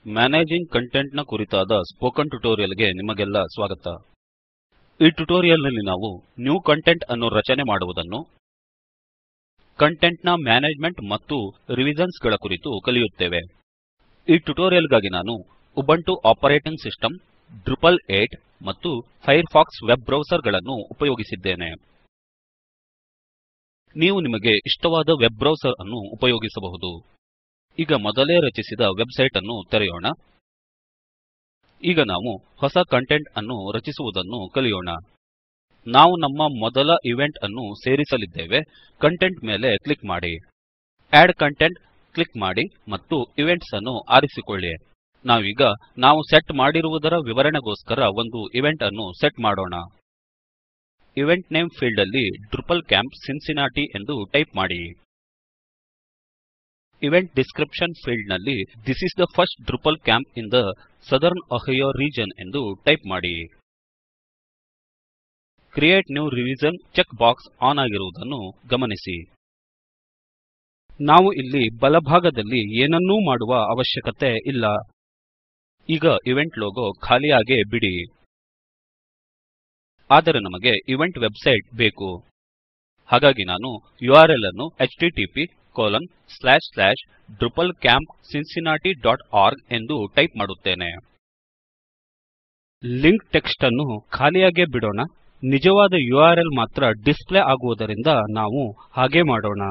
managing content ನ ಕುರಿತಾದ spoken tutorial ಗೆ ನಿಮಗೆಲ್ಲ ಸ್ವಾಗತ ಈ ಟ್ಯುಟೋರಿಯಲ್ ನಲ್ಲಿ ನಾವು ನ್ಯೂ ಕಂಟೆಂಟ್ ಅನ್ನು ರಚನೆ ಮಾಡುವುದನ್ನು ಕಂಟೆಂಟ್ ನ ಮ್ಯಾನೇಜ್ಮೆಂಟ್ ಮತ್ತು ರಿವಿಷನ್ಸ್ ಗಳ ಕುರಿತು ಕಲಿಯುತ್ತೇವೆ ಈ ಟ್ಯುಟೋರಿಯಲ್ ಗಾಗಿ ನಾನು ಉಬುಂಟು ಆಪರೇಟಿಂಗ್ ಸಿಸ್ಟಮ್ ಡ್ರುಪಲ್ 8 ಮತ್ತು ಫೈರ್ಫಾಕ್ಸ್ ವೆಬ್ ಬ್ರೌಸರ್ ಗಳನ್ನು ಉಪಯೋಗಿಸಿದ್ದೇನೆ ನೀವು ನಿಮಗೆ ಇಷ್ಟವಾದ ವೆಬ್ ಬ್ರೌಸರ್ ಅನ್ನು ಉಪಯೋಗಿಸಬಹುದು ಈಗ ಮೊದಲೇ ರಚಿಸಿದ ವೆಬ್ ಸೈಟ್ ಅನ್ನು ತೆರೆಯೋಣ ಈಗ ನಾವು ಹೊಸ ಕಂಟೆಂಟ್ ಅನ್ನು ರಚಿಸುವುದನ್ನು ಕಲಿಯೋಣ ನಾವು ನಮ್ಮ ಮೊದಲ ಇವೆಂಟ್ ಅನ್ನು ಸೇರಿಸಲಿದ್ದೇವೆ ಕಂಟೆಂಟ್ ಮೇಲೆ ಕ್ಲಿಕ್ ಮಾಡಿ ಅಡ್ ಕಂಟೆಂಟ್ ಕ್ಲಿಕ್ ಮಾಡಿ ಮತ್ತು ಇವೆಂಟ್ಸ್ ಅನ್ನು ಆರಿಸಿಕೊಳ್ಳಿ ನಾವೀಗ ನಾವು ಸೆಟ್ ಮಾಡಿರುವುದರ ವಿವರಣೆಗೋಸ್ಕರ ಒಂದು ಇವೆಂಟ್ ಅನ್ನು ಸೆಟ್ ಮಾಡೋಣ ಇವೆಂಟ್ ನೇಮ್ ಫೀಲ್ಡ್ ಅಲ್ಲಿ ಡ್ರುಪಲ್ ಕ್ಯಾಂಪ್ ಸಿನ್ಸಿನಾಟಿ ಎಂದು ಟೈಪ್ ಮಾಡಿ ಇವೆಂಟ್ ಡಿಸ್ಕ್ರಿಪ್ಷನ್ ಫೀಲ್ಡ್ ನಲ್ಲಿ this is the first Drupal camp in the southern Ohio region ಎಂದು ಟೈಪ್ ಮಾಡಿ create new revision check box on ಆಗಿರುವುದನ್ನು ಗಮನಿಸಿ ನಾವು ಇಲ್ಲಿ ಬಲಭಾಗದಲ್ಲಿ ಏನನ್ನೂ ಮಾಡುವ ಅವಶ್ಯಕತೆ ಇಲ್ಲ ಈಗ ಇವೆಂಟ್ ಲೋಗೋ ಖಾಲಿಯಾಗೇ ಬಿಡಿ ಆದರೆ ನಮಗೆ ಇವೆಂಟ್ ವೆಬ್ಸೈಟ್ ಬೇಕು ಹಾಗಾಗಿ ನಾನು ಯುಆರ್ಎಲ್ ಅನ್ನು http drupalcampcincinnati.org ಎಂದು ಟೈಪ್ ಮಾಡುತ್ತೇನೆ ಲಿಂಕ್ ಟೆಕ್ಸ್ಟ್ ಅನ್ನು ಖಾಲಿಯಾಗೇ ಬಿಡೋಣ ನಿಜವಾದ ಯುಆರ್ಎಲ್ ಮಾತ್ರ ಡಿಸ್ಪ್ಲೇ ಆಗುವುದರಿಂದ ನಾವು ಹಾಗೇ ಮಾಡೋಣ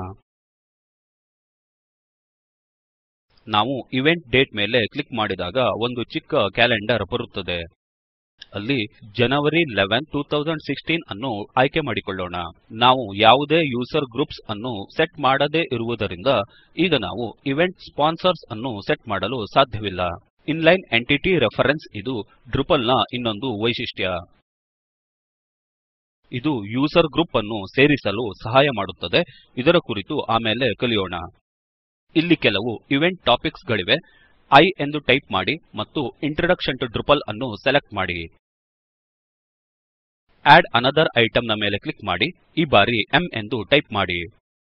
ನಾವು ಇವೆಂಟ್ ಡೇಟ್ ಮೇಲೆ ಕ್ಲಿಕ್ ಮಾಡಿದಾಗ ಒಂದು ಚಿಕ್ಕ ಕ್ಯಾಲೆಂಡರ್ ಬರುತ್ತದೆ ಅಲ್ಲಿ ಜನವರಿ 11 2016 ಅನ್ನು ಆಯ್ಕೆ ಮಾಡಿಕೊಳ್ಳೋಣ ನಾವು ಯಾವುದೇ ಯೂಸರ್ ಗ್ರೂಪ್ಸ್ ಅನ್ನು ಸೆಟ್ ಮಾಡದೇ ಇರುವುದರಿಂದ ಈಗ ನಾವು ಇವೆಂಟ್ ಸ್ಪಾನ್ಸರ್ಸ್ ಅನ್ನು ಸೆಟ್ ಮಾಡಲು ಸಾಧ್ಯವಿಲ್ಲ ಇನ್ಲೈನ್ ಎಂಟಿಟಿ ರೆಫರೆನ್ಸ್ ಇದು ಡ್ರುಪಲ್ ನ ಇನ್ನೊಂದು ವೈಶಿಷ್ಟ್ಯ ಇದು ಯೂಸರ್ ಗ್ರುಪ್ ಅನ್ನು ಸೇರಿಸಲು ಸಹಾಯ ಮಾಡುತ್ತದೆ ಇದರ ಕುರಿತು ಆಮೇಲೆ ಕಲಿಯೋಣ ಇಲ್ಲಿ ಕೆಲವು ಇವೆಂಟ್ ಟಾಪಿಕ್ಸ್ ಗಳಿವೆ I ಎಂದು ಟೈಪ್ ಮಾಡಿ ಮತ್ತು ಇಂಟ್ರೊಡಕ್ಷನ್ ಟಿಒ ಡ್ರಪಲ್ ಅನ್ನು ಸೆಲೆಕ್ಟ್ ಮಾಡಿ ಅಡ್ ಅನದರ್ ಐಟಮ್ ನ ಮೇಲೆ ಕ್ಲಿಕ್ ಮಾಡಿ ಈ ಬಾರಿ M ಎಂದು ಟೈಪ್ ಮಾಡಿ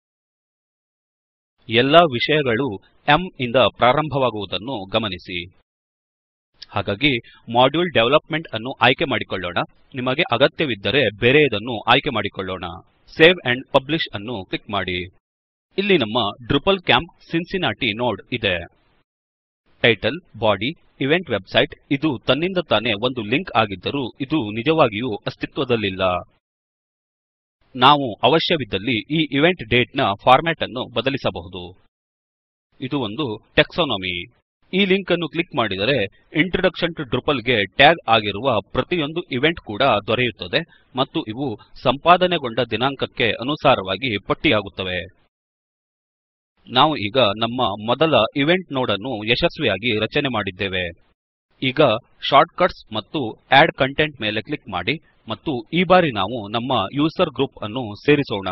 ಎಲ್ಲಾ ವಿಷಯಗಳು M ಇಂದ ಪ್ರಾರಂಭವಾಗುವುದನ್ನು ಗಮನಿಸಿ ಹಾಗಾಗಿ ಮಾಡ್ಯೂಲ್ ಡೆವಲಪ್ಮೆಂಟ್ ಅನ್ನು ಆಯ್ಕೆ ಮಾಡಿಕೊಳ್ಳೋಣ ನಿಮಗೆ ಅಗತ್ಯವಿದ್ದರೆ ಬೇರೆಯದನ್ನು ಆಯ್ಕೆ ಮಾಡಿಕೊಳ್ಳೋಣ ಸೇವ್ ಆಂಡ್ ಪಬ್ಲಿಷ್ ಅನ್ನು ಕ್ಲಿಕ್ ಮಾಡಿ ಇಲ್ಲಿ ನಮ್ಮ ಡ್ರುಪಲ್ ಕ್ಯಾಂಪ್ ಸಿನ್ಸಿನಾಟಿ ನೋಡ್ ಇದೆ ಟೈಟಲ್ ಬಾಡಿ ಇವೆಂಟ್ ವೆಬ್ಸೈಟ್ ಇದು ತನ್ನಿಂದ ತಾನೇ ಒಂದು ಲಿಂಕ್ ಆಗಿದ್ದರೂ ಇದು ನಿಜವಾಗಿಯೂ ಅಸ್ತಿತ್ವದಲ್ಲಿಲ್ಲ ನಾವು ಅವಶ್ಯವಿದ್ದಲ್ಲಿ ಈ ಇವೆಂಟ್ ಡೇಟ್ ನ ಫಾರ್ಮ್ಯಾಟ್ ಅನ್ನು ಬದಲಿಸಬಹುದು ಇದು ಒಂದು ಟೆಕ್ಸಾನಮಿ ಈ ಲಿಂಕ್ ಅನ್ನು ಕ್ಲಿಕ್ ಮಾಡಿದರೆ ಇಂಟ್ರೊಡಕ್ಷನ್ ಟಿಒ ಡ್ರಪಲ್ ಗೆ ಟ್ಯಾಗ್ ಆಗಿರುವ ಪ್ರತಿಯೊಂದು ಇವೆಂಟ್ ಕೂಡ ದೊರೆಯುತ್ತದೆ ಮತ್ತು ಇವು ಸಂಪಾದನೆಗೊಂಡ ದಿನಾಂಕಕ್ಕೆ ಅನುಸಾರವಾಗಿ ಪಟ್ಟಿಯಾಗುತ್ತವೆ ನಾವು ಈಗ ನಮ್ಮ ಮೊದಲ ಇವೆಂಟ್ ನೋಡ್ ಅನ್ನು ಯಶಸ್ವಿಯಾಗಿ ರಚನೆ ಮಾಡಿದ್ದೇವೆ ಈಗ ಶಾರ್ಟ್ಕಟ್ಸ್ ಮತ್ತು ಅಡ್ ಕಂಟೆಂಟ್ ಮೇಲೆ ಕ್ಲಿಕ್ ಮಾಡಿ ಮತ್ತು ಈ ಬಾರಿ ನಾವು ನಮ್ಮ ಯೂಸರ್ ಗ್ರುಪ್ ಅನ್ನು ಸೇರಿಸೋಣ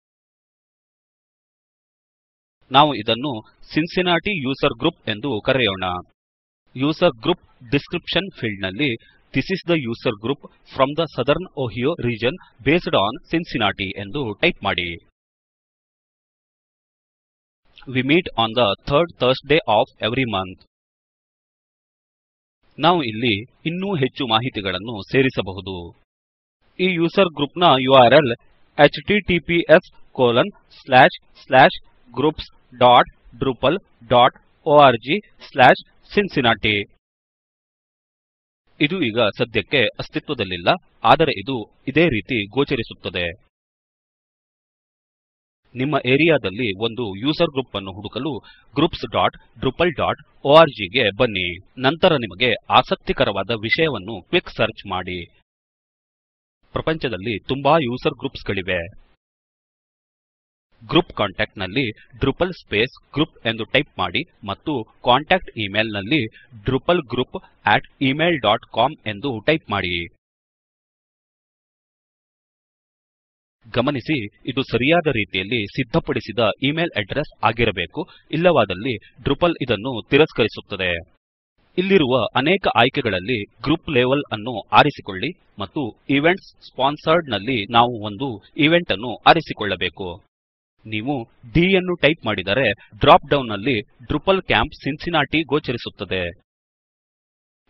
ನಾವು ಇದನ್ನು ಸಿನ್ಸಿನಾಟಿ ಯೂಸರ್ ಗ್ರುಪ್ ಎಂದು ಕರೆಯೋಣ ಯೂಸರ್ ಗ್ರುಪ್ ಡಿಸ್ಕ್ರಿಪ್ಷನ್ ಫೀಲ್ಡ್ ನಲ್ಲಿ this is the user group from the southern Ohio region based on Cincinnati ಎಂದು ಟೈಪ್ ಮಾಡಿ we meet on the third Thursday of every month ನಾವು ಇಲ್ಲಿ ಇನ್ನೂ ಹೆಚ್ಚು ಮಾಹಿತಿಗಳನ್ನು ಸೇರಿಸಬಹುದು ಈ ಯೂಸರ್ ಗ್ರುಪ್ ನ URL https groups drupal org cincinnati ಇದು ಈಗ ಸದ್ಯಕ್ಕೆ ಅಸ್ತಿತ್ವದಲ್ಲಿಲ್ಲ ಆದರೆ ಇದು ಇದೇ ರೀತಿ ಗೋಚರಿಸುತ್ತದೆ ನಿಮ್ಮ ಏರಿಯಾದಲ್ಲಿ ಒಂದು ಯೂಸರ್ ಗ್ರುಪ್ ಅನ್ನು ಹುಡುಕಲು groupsಡ್ರುಪಲ್.org ಗೆ ಬನ್ನಿ ನಂತರ ನಿಮಗೆ ಆಸಕ್ತಿಕರವಾದ ವಿಷಯವನ್ನು ಕ್ವಿಕ್ ಸರ್ಚ್ ಮಾಡಿ ಪ್ರಪಂಚದಲ್ಲಿ ತುಂಬಾ ಯೂಸರ್ ಗ್ರುಪ್ಸ್ ಗಳಿವೆ ಗ್ರುಪ್ ಕಾಂಟ್ಯಾಕ್ಟ್ ನಲ್ಲಿ ಡ್ರುಪಲ್ ಸ್ಪೇಸ್ ಗ್ರೂಪ್ ಎಂದು ಟೈಪ್ ಮಾಡಿ ಮತ್ತು ಕಾಂಟ್ಯಾಕ್ಟ್ ಇಮೇಲ್ ನಲ್ಲಿ Drupal group at email dot com ಎಂದು ಟೈಪ್ ಮಾಡಿ ಗಮನಿಸಿ ಇದು ಸರಿಯಾದ ರೀತಿಯಲ್ಲಿ ಸಿದ್ಧಪಡಿಸಿದ ಇಮೇಲ್ ಅಡ್ರೆಸ್ ಆಗಿರಬೇಕು ಇಲ್ಲವಾದಲ್ಲಿ ಡ್ರುಪಲ್ ಇದನ್ನು ತಿರಸ್ಕರಿಸುತ್ತದೆ ಇಲ್ಲಿರುವ ಅನೇಕ ಆಯ್ಕೆಗಳಲ್ಲಿ ಗ್ರೂಪ್ ಲೆವೆಲ್ ಅನ್ನು ಆರಿಸಿಕೊಳ್ಳಿ ಮತ್ತು ಇವೆಂಟ್ಸ್ ಸ್ಪಾನ್ಸರ್ಡ್ ನಲ್ಲಿ ನಾವು ಒಂದು ಇವೆಂಟ್ ಅನ್ನು ಆರಿಸಿಕೊಳ್ಳಬೇಕು ನೀವು D ಯನ್ನು ಟೈಪ್ ಮಾಡಿದರೆ ಡ್ರಾಪ್ ಡೌನ್ ನಲ್ಲಿ ಡ್ರುಪಲ್ ಕ್ಯಾಂಪ್ ಸಿನ್ಸಿನಾಟಿ ಗೋಚರಿಸುತ್ತದೆ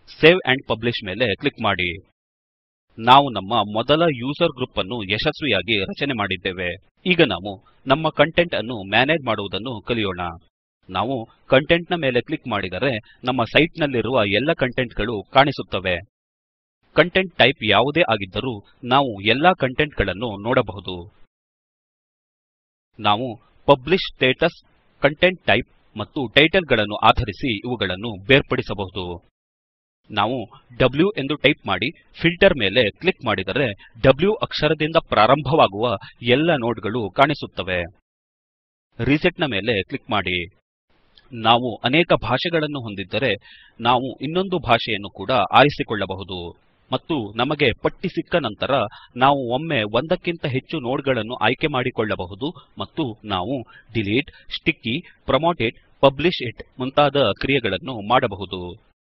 ಸೇವ್ ಆಂಡ್ ಪಬ್ಲಿಷ್ ಮೇಲೆ ಕ್ಲಿಕ್ ಮಾಡಿ ನಾವು ನಮ್ಮ ಮೊದಲ ಯೂಸರ್ ಗ್ರುಪ್ ಅನ್ನು ಯಶಸ್ವಿಯಾಗಿ ರಚನೆ ಮಾಡಿದ್ದೇವೆ ಈಗ ನಾವು ನಮ್ಮ ಕಂಟೆಂಟ್ ಅನ್ನು ಮ್ಯಾನೇಜ್ ಮಾಡುವುದನ್ನು ಕಲಿಯೋಣ ನಾವು ಕಂಟೆಂಟ್ ನ ಮೇಲೆ ಕ್ಲಿಕ್ ಮಾಡಿದರೆ ನಮ್ಮ ಸೈಟ್ ನಲ್ಲಿರುವ ಎಲ್ಲ ಕಂಟೆಂಟ್ ಗಳು ಕಾಣಿಸುತ್ತವೆ ಕಂಟೆಂಟ್ ಟೈಪ್ ಯಾವುದೇ ಆಗಿದ್ದರೂ ನಾವು ಎಲ್ಲಾ ಕಂಟೆಂಟ್ ಗಳನ್ನು ನೋಡಬಹುದು ನಾವು ಪಬ್ಲಿಷ್ ಸ್ಟೇಟಸ್ ಕಂಟೆಂಟ್ ಟೈಪ್ ಮತ್ತು ಟೈಟಲ್ ಗಳನ್ನು ಆಧರಿಸಿ ಇವುಗಳನ್ನು ಬೇರ್ಪಡಿಸಬಹುದು ನಾವು W ಎಂದು ಟೈಪ್ ಮಾಡಿ ಫಿಲ್ಟರ್ ಮೇಲೆ ಕ್ಲಿಕ್ ಮಾಡಿದರೆ W ಅಕ್ಷರದಿಂದ ಪ್ರಾರಂಭವಾಗುವ ಎಲ್ಲ ನೋಡ್ ಗಳು ಕಾಣಿಸುತ್ತವೆ ರಿಸೆಟ್ ನ ಮೇಲೆ ಕ್ಲಿಕ್ ಮಾಡಿ ನಾವು ಅನೇಕ ಭಾಷೆಗಳನ್ನು ಹೊಂದಿದ್ದರೆ ನಾವು ಇನ್ನೊಂದು ಭಾಷೆಯನ್ನು ಕೂಡ ಆರಿಸಿಕೊಳ್ಳಬಹುದು ಮತ್ತು ನಮಗೆ ಪಟ್ಟಿ ಸಿಕ್ಕ ನಂತರ ನಾವು ಒಮ್ಮೆ ಒಂದಕ್ಕಿಂತ ಹೆಚ್ಚು ನೋಡ್ ಗಳನ್ನು ಆಯ್ಕೆ ಮಾಡಿಕೊಳ್ಳಬಹುದು ಮತ್ತು ನಾವು delete sticky promote it publish it ಮುಂತಾದ ಕ್ರಿಯೆಗಳನ್ನು ಮಾಡಬಹುದು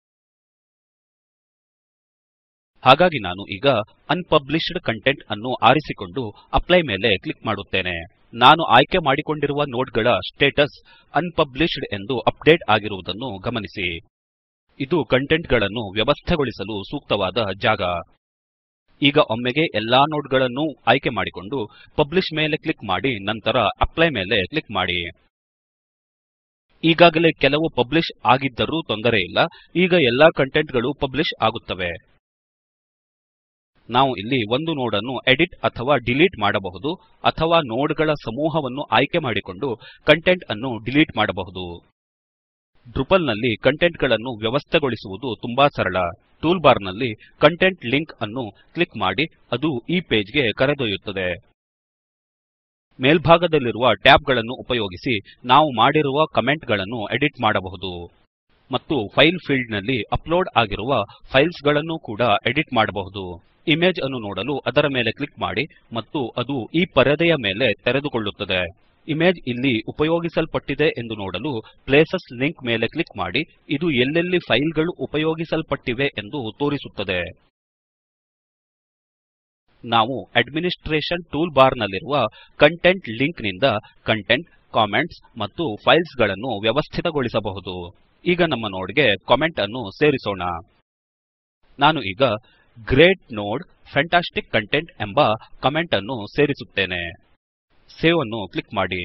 ಹಾಗಾಗಿ ನಾನು ಈಗ ಅನ್ಪಬ್ಲಿಶ್ಡ್ ಕಂಟೆಂಟ್ ಅನ್ನು ಆರಿಸಿಕೊಂಡು ಅಪ್ಲೈ ಮೇಲೆ ಕ್ಲಿಕ್ ಮಾಡುತ್ತೇನೆ ನಾನು ಆಯ್ಕೆ ಮಾಡಿಕೊಂಡಿರುವ ನೋಡ್ ಗಳ ಸ್ಟೇಟಸ್ ಅನ್ಪಬ್ಲಿಶ್ಡ್ ಎಂದು ಅಪ್ಡೇಟ್ ಆಗಿರುವುದನ್ನು ಗಮನಿಸಿ ಇದು ಕಂಟೆಂಟ್ ಗಳನ್ನು ವ್ಯವಸ್ಥೆಗೊಳಿಸಲು ಸೂಕ್ತವಾದ ಜಾಗ ಈಗ ಒಮ್ಮೆಗೆ ಎಲ್ಲಾ ನೋಡ್ ಗಳನ್ನೂ ಆಯ್ಕೆ ಮಾಡಿಕೊಂಡು ಪಬ್ಲಿಷ್ ಮೇಲೆ ಕ್ಲಿಕ್ ಮಾಡಿ ನಂತರ ಅಪ್ಲೈ ಮೇಲೆ ಕ್ಲಿಕ್ ಮಾಡಿ ಈಗಾಗಲೇ ಕೆಲವು ಪಬ್ಲಿಷ್ ಆಗಿದ್ದರೂ ತೊಂದರೆಯಿಲ್ಲ ಈಗ ಎಲ್ಲಾ ಕಂಟೆಂಟ್ ಗಳು ಪಬ್ಲಿಷ್ ಆಗುತ್ತವೆ ನಾವು ಇಲ್ಲಿ ಒಂದು ನೋಡ್ ಅನ್ನು ಎಡಿಟ್ ಅಥವಾ ಡಿಲೀಟ್ ಮಾಡಬಹುದು ಅಥವಾ ನೋಡ್ ಗಳ ಸಮೂಹವನ್ನು ಆಯ್ಕೆ ಮಾಡಿಕೊಂಡು ಕಂಟೆಂಟ್ ಅನ್ನು ಡಿಲೀಟ್ ಮಾಡಬಹುದು ಡ್ರುಪಲ್ ನಲ್ಲಿ ಕಂಟೆಂಟ್ ಗಳನ್ನು ವ್ಯವಸ್ಥೆಗೊಳಿಸುವುದು ತುಂಬಾ ಸರಳ ಟೂಲ್ ಬಾರ್ ನಲ್ಲಿ ಕಂಟೆಂಟ್ ಲಿಂಕ್ ಅನ್ನು ಕ್ಲಿಕ್ ಮಾಡಿ ಅದು ಈ ಪೇಜ್ ಗೆ ಕರೆದೊಯ್ಯುತ್ತದೆ ಮೇಲ್ಭಾಗದಲ್ಲಿರುವ ಟ್ಯಾಬ್ ಗಳನ್ನು ಉಪಯೋಗಿಸಿ ನಾವು ಮಾಡಿರುವ ಕಮೆಂಟ್ ಗಳನ್ನು ಎಡಿಟ್ ಮಾಡಬಹುದು ಮತ್ತು ಫೈಲ್ ಫೀಲ್ಡ್ ನಲ್ಲಿ ಅಪ್ಲೋಡ್ ಆಗಿರುವ ಫೈಲ್ಸ್ ಗಳನ್ನೂ ಕೂಡ ಎಡಿಟ್ ಮಾಡಬಹುದು ಇಮೇಜ್ ಅನ್ನು ನೋಡಲು ಅದರ ಮೇಲೆ ಕ್ಲಿಕ್ ಮಾಡಿ ಮತ್ತು ಅದು ಈ ಪರದೆಯ ಮೇಲೆ ತೆರೆದುಕೊಳ್ಳುತ್ತದೆ ಇಮೇಜ್ ಇಲ್ಲಿ ಉಪಯೋಗಿಸಲ್ಪಟ್ಟಿದೆ ಎಂದು ನೋಡಲು ಪ್ಲೇಸಸ್ ಲಿಂಕ್ ಮೇಲೆ ಕ್ಲಿಕ್ ಮಾಡಿ ಇದು ಎಲ್ಲೆಲ್ಲಿ ಫೈಲ್ ಗಳು ಉಪಯೋಗಿಸಲ್ಪಟ್ಟಿವೆ ಎಂದು ತೋರಿಸುತ್ತದೆ ನಾವು ಅಡ್ಮಿನಿಸ್ಟ್ರೇಷನ್ ಟೂಲ್ ಬಾರ್ ನಲ್ಲಿರುವ ಕಂಟೆಂಟ್ ಲಿಂಕ್ ನಿಂದ ಕಂಟೆಂಟ್ ಕಾಮೆಂಟ್ಸ್ ಮತ್ತು ಫೈಲ್ಸ್ ಗಳನ್ನು ವ್ಯವಸ್ಥಿತಗೊಳಿಸಬಹುದು ಈಗ ನಮ್ಮ ನೋಡ್ ಗೆ ಕಾಮೆಂಟ್ ಅನ್ನು ಸೇರಿಸೋಣ ನಾನು ಈಗ ಗ್ರೇಟ್ ನೋಡ್ ಫ್ಯಾಂಟಾಸ್ಟಿಕ್ ಕಂಟೆಂಟ್ ಎಂಬ ಕಮೆಂಟ್ ಅನ್ನು ಸೇರಿಸುತ್ತೇನೆ ಸೇವ್ ಅನ್ನು ಕ್ಲಿಕ್ ಮಾಡಿ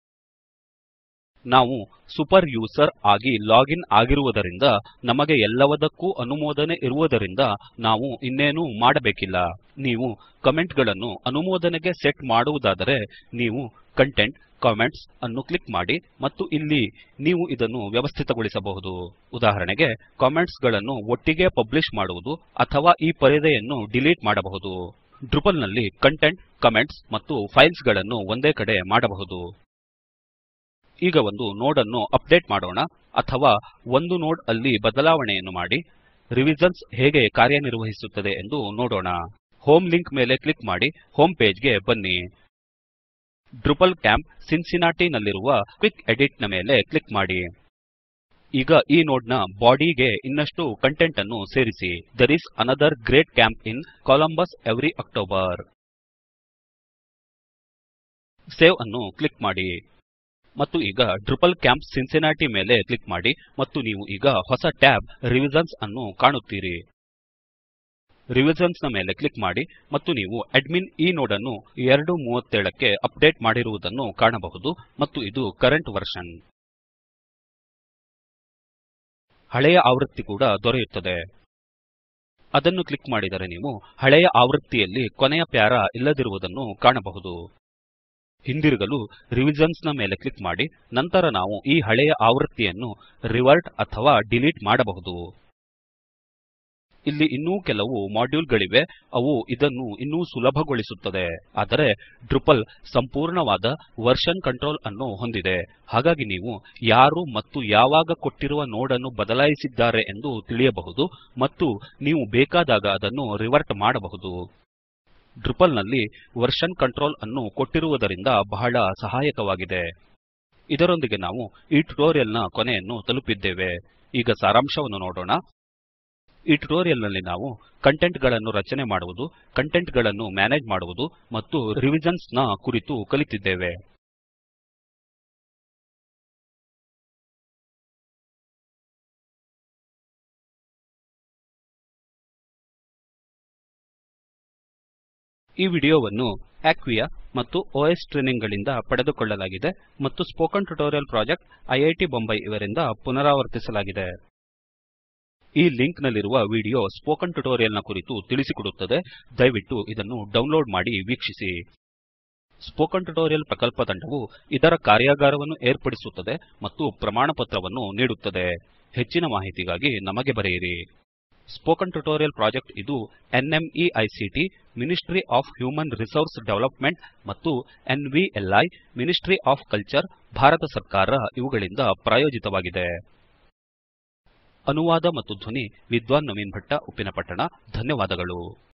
ನಾವು ಸೂಪರ್ ಯೂಸರ್ ಆಗಿ ಲಾಗಿನ್ ಆಗಿರುವುದರಿಂದ ನಮಗೆ ಎಲ್ಲವದಕ್ಕೂ ಅನುಮೋದನೆ ಇರುವುದರಿಂದ ನಾವು ಇನ್ನೇನೂ ಮಾಡಬೇಕಿಲ್ಲ ನೀವು ಕಮೆಂಟ್ ಗಳನ್ನು ಅನುಮೋದನೆಗೆ ಸೆಟ್ ಮಾಡುವುದಾದರೆ ನೀವು ಕಂಟೆಂಟ್ ಕಾಮೆಂಟ್ಸ್ ಅನ್ನು ಕ್ಲಿಕ್ ಮಾಡಿ ಮತ್ತು ಇಲ್ಲಿ ನೀವು ಇದನ್ನು ವ್ಯವಸ್ಥಿತಗೊಳಿಸಬಹುದು ಉದಾಹರಣೆಗೆ ಕಾಮೆಂಟ್ಸ್ ಗಳನ್ನು ಒಟ್ಟಿಗೆ ಪಬ್ಲಿಷ್ ಮಾಡುವುದು ಅಥವಾ ಈ ಪರದೆಯನ್ನು ಡಿಲೀಟ್ ಮಾಡಬಹುದು ಡ್ರುಪಲ್ ನಲ್ಲಿ ಕಂಟೆಂಟ್ ಕಮೆಂಟ್ಸ್ ಮತ್ತು ಫೈಲ್ಸ್ ಗಳನ್ನು ಒಂದೇ ಕಡೆ ಮಾಡಬಹುದು ಈಗ ಒಂದು ನೋಡ್ ಅನ್ನು ಅಪ್ಡೇಟ್ ಮಾಡೋಣ ಅಥವಾ ಒಂದು ನೋಡ್ ಅಲ್ಲಿ ಬದಲಾವಣೆಯನ್ನು ಮಾಡಿ ರಿವಿಷನ್ಸ್ ಹೇಗೆ ಕಾರ್ಯನಿರ್ವಹಿಸುತ್ತದೆ ಎಂದು ನೋಡೋಣ ಹೋಮ್ ಲಿಂಕ್ ಮೇಲೆ ಕ್ಲಿಕ್ ಮಾಡಿ ಹೋಮ್ ಪೇಜ್ ಗೆ ಬನ್ನಿ ಡ್ರುಪಲ್ ಕ್ಯಾಂಪ್ ಸಿನ್ಸಿನಾಟಿ ನಲ್ಲಿರುವ ಕ್ವಿಕ್ ಎಡಿಟ್ ನ ಮೇಲೆ ಕ್ಲಿಕ್ ಮಾಡಿ ಈಗ ಈ ನೋಡ್ ನ ಬಾಡಿ ಗೆ ಇನ್ನಷ್ಟು ಕಂಟೆಂಟ್ ಅನ್ನು ಸೇರಿಸಿ there is another great camp in Columbus every October save ಅನ್ನು ಕ್ಲಿಕ್ ಮಾಡಿ ಮತ್ತು ಈಗ ಡ್ರುಪಲ್ ಕ್ಯಾಂಪ್ ಸಿನ್ಸಿನಾಟಿ ಮೇಲೆ ಕ್ಲಿಕ್ ಮಾಡಿ ಮತ್ತು ನೀವು ಈಗ ಹೊಸ ಟ್ಯಾಬ್ ರಿವಿಷನ್ಸ್ ಅನ್ನು ಕಾಣುತ್ತೀರಿ ರಿವಿಷನ್ಸ್ ನ ಮೇಲೆ ಕ್ಲಿಕ್ ಮಾಡಿ ಮತ್ತು ನೀವು ಅಡ್ಮಿನ್ ಈ ನೋಡ್ ಅನ್ನು 237 ಕ್ಕೆ ಅಪ್ಡೇಟ್ ಮಾಡಿರುವುದನ್ನು ಕಾಣಬಹುದು ಮತ್ತು ಇದು ಕರೆಂಟ್ ವರ್ಷನ್ ಹಳೆಯ ಆವೃತ್ತಿ ಕೂಡ ದೊರೆಯುತ್ತದೆ ಅದನ್ನು ಕ್ಲಿಕ್ ಮಾಡಿದರೆ ನೀವು ಹಳೆಯ ಆವೃತ್ತಿಯಲ್ಲಿ ಕೊನೆಯ ಪ್ಯಾರಾ ಇಲ್ಲದಿರುವುದನ್ನು ಕಾಣಬಹುದು ಹಿಂದಿರುಗಲು ರಿವಿಷನ್ಸ್ ನ ಮೇಲೆ ಕ್ಲಿಕ್ ಮಾಡಿ ನಂತರ ನಾವು ಈ ಹಳೆಯ ಆವೃತ್ತಿಯನ್ನು ರಿವರ್ಟ್ ಅಥವಾ ಡಿಲೀಟ್ ಮಾಡಬಹುದು ಇಲ್ಲಿ ಇನ್ನೂ ಕೆಲವು ಮಾಡ್ಯೂಲ್ ಗಳಿವೆ ಅವು ಇದನ್ನು ಇನ್ನೂ ಸುಲಭಗೊಳಿಸುತ್ತದೆ ಆದರೆ ಡ್ರುಪಲ್ ಸಂಪೂರ್ಣವಾದ ವರ್ಷನ್ ಕಂಟ್ರೋಲ್ ಅನ್ನು ಹೊಂದಿದೆ ಹಾಗಾಗಿ ನೀವು ಯಾರು ಮತ್ತು ಯಾವಾಗ ಕೊಟ್ಟಿರುವ ನೋಡ್ ಅನ್ನು ಬದಲಾಯಿಸಿದ್ದಾರೆ ಎಂದು ತಿಳಿಯಬಹುದು ಮತ್ತು ನೀವು ಬೇಕಾದಾಗ ಅದನ್ನು ರಿವರ್ಟ್ ಮಾಡಬಹುದು ಡ್ರುಪಲ್ ನಲ್ಲಿ ವರ್ಷನ್ ಕಂಟ್ರೋಲ್ ಅನ್ನು ಕೊಟ್ಟಿರುವುದರಿಂದ ಬಹಳ ಸಹಾಯಕವಾಗಿದೆ ಇದರೊಂದಿಗೆ ನಾವು ಈ ಟ್ಯುಟೋರಿಯಲ್ ನ ಕೊನೆಯನ್ನು ತಲುಪಿದ್ದೇವೆ ಈಗ ಸಾರಾಂಶವನ್ನು ನೋಡೋಣ ಈ ಟ್ಯುಟೋರಿಯಲ್ ನಲ್ಲಿ ನಾವು ಕಂಟೆಂಟ್ ಗಳನ್ನು ರಚನೆ ಮಾಡುವುದು ಕಂಟೆಂಟ್ ಗಳನ್ನು ಮ್ಯಾನೇಜ್ ಮಾಡುವುದು ಮತ್ತು ರಿವಿಷನ್ಸ್ ನ ಕುರಿತು ಕಲಿತಿದ್ದೇವೆ ಈ ವಿಡಿಯೋವನ್ನು ಆಕ್ವಿಯಾ ಮತ್ತು ಒಎಸ್ ಟ್ರೇನಿಂಗ್ ಗಳಿಂದ ಪಡೆದುಕೊಳ್ಳಲಾಗಿದೆ ಮತ್ತು spoken tutorial project IIT Bombay ಇವರಿಂದ ಪುನರಾವರ್ತಿಸಲಾಗಿದೆ ಈ ಲಿಂಕ್ ನಲ್ಲಿರುವ ವಿಡಿಯೋ ಸ್ಪೋಕನ್ ಟ್ಯುಟೋರಿಯಲ್ ನ ಕುರಿತು ತಿಳಿಸಿಕೊಡುತ್ತದೆ ದಯವಿಟ್ಟು ಇದನ್ನು ಡೌನ್ಲೋಡ್ ಮಾಡಿ ವೀಕ್ಷಿಸಿ ಸ್ಪೋಕನ್ ಟ್ಯುಟೋರಿಯಲ್ ಪ್ರಕಲ್ಪ ತಂಡವು ಇದರ ಕಾರ್ಯಾಗಾರವನ್ನು ಏರ್ಪಡಿಸುತ್ತದೆ ಮತ್ತು ಪ್ರಮಾಣಪತ್ರವನ್ನು ನೀಡುತ್ತದೆ ಹೆಚ್ಚಿನ ಮಾಹಿತಿಗಾಗಿ ನಮಗೆ ಬರೆಯಿರಿ ಸ್ಪೋಕನ್ ಟ್ಯುಟೋರಿಯಲ್ ಪ್ರಾಜೆಕ್ಟ್ ಇದು ನ್ಮೈಕ್ಟ್ ministry of human resource development ಮತ್ತು ನ್ವ್ಲಿ ಮಿನಿಸ್ಟ್ರಿ ಒಎಫ್ ಕಲ್ಚರ್ ಭಾರತ ಸರ್ಕಾರ ಇವುಗಳಿಂದ ಪ್ರಾಯೋಜಿತವಾಗಿದೆ ಅನುವಾದ ಮತ್ತು ಧ್ವನಿ ವಿದ್ವಾನ್ ನವೀನ್ ಭಟ್ಟ ಉಪ್ಪಿನಪಟ್ಟಣ ಧನ್ಯವಾದಗಳು